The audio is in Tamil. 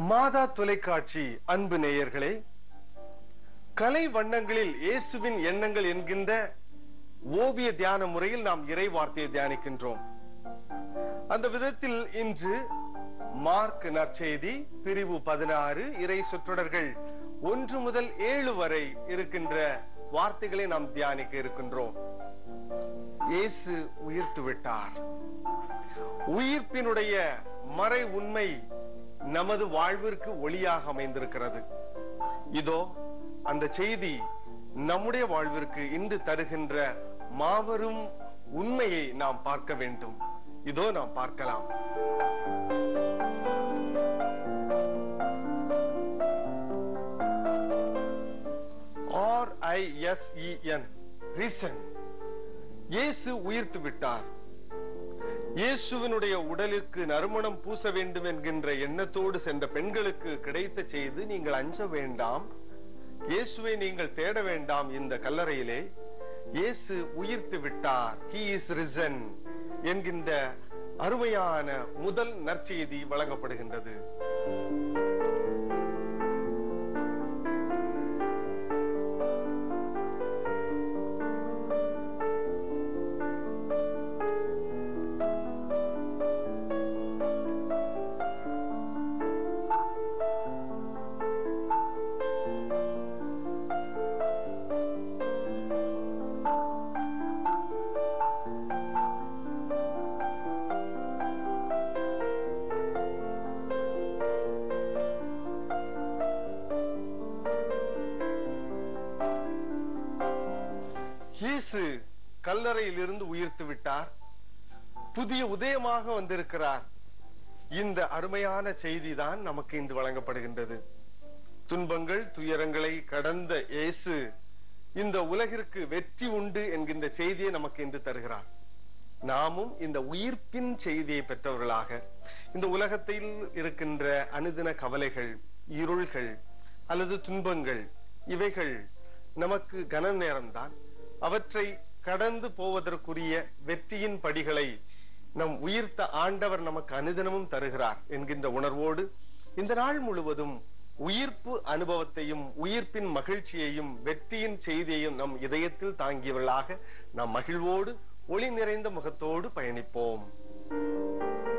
மாதா தொலைக்காட்சி அன்பு நேயர்களே கலை வண்ணங்களில் இயேசுவின் எண்ணங்கள் என்கின்ற ஓவிய தியான முறையில் நாம் இறை வார்த்தையை தியானிக்கின்றோம் அந்த விதத்தில் இன்று மார்க் நற்செய்தி பிரிவு பதினாறு இறை சொற்றொடர்கள் ஒன்று முதல் ஏழு வரை இருக்கின்ற வார்த்தைகளை நாம் தியானிக்க இருக்கின்றோம் இயேசு உயிர்த்து விட்டார் உயிர்ப்பினுடைய மறை உண்மை நமது வாழ்விற்கு ஒளியாக அமைந்திருக்கிறது இதோ அந்த செய்தி நம்முடைய வாழ்விற்கு இன்று தருகின்ற மாபெரும் உண்மையை நாம் பார்க்க வேண்டும் இதோ நாம் பார்க்கலாம் R I S E N reason இயேசு உயிர்த்து விட்டார் இயேசுவினுடைய உடலுக்கு நறுமணம் பூச வேண்டும் என்கின்ற எண்ணத்தோடு சென்ற பெண்களுக்கு கிடைத்த செய்து நீங்கள் அஞ்ச வேண்டாம் இயேசுவை நீங்கள் தேட வேண்டாம் இந்த கல்லறையிலே இயேசு உயிர்த்து விட்டார் ஹி இஸ் ரிசன் என்கின்ற அருமையான முதல் நற்செய்தி வழங்கப்படுகின்றது இயேசு கல்லறையில் இருந்து உயிர்த்து விட்டார் புதிய உதயமாக வந்திருக்கிறார் இந்த அருமையான செய்தி தான் நமக்கு இன்று வழங்கப்படுகின்றது துன்பங்கள் துயரங்களை கடந்த இயேசு இந்த உலகிற்கு வெற்றி உண்டு என்கின்ற செய்தியை நமக்கு இன்று தருகிறார் நாமும் இந்த உயிர்ப்பின் செய்தியை பெற்றவர்களாக இந்த உலகத்தில் இருக்கின்ற அனுதின கவலைகள் இருள்கள் அல்லது துன்பங்கள் இவைகள் நமக்கு கன நேரம்தான் அவற்றை கடந்து போவதற்குரிய வெற்றியின் படிகளை நம் உயிர்த்த ஆண்டவர் நமக்கு அனுதினமும் தருகிறார் என்கின்ற உணர்வோடு இந்த நாள் முழுவதும் உயிர்ப்பு அனுபவத்தையும் உயிர்ப்பின் மகிழ்ச்சியையும் வெற்றியின் செய்தியையும் நம் இதயத்தில் தாங்கியவர்களாக நாம் மகிழ்வோடு ஒளி நிறைந்த முகத்தோடு பயணிப்போம்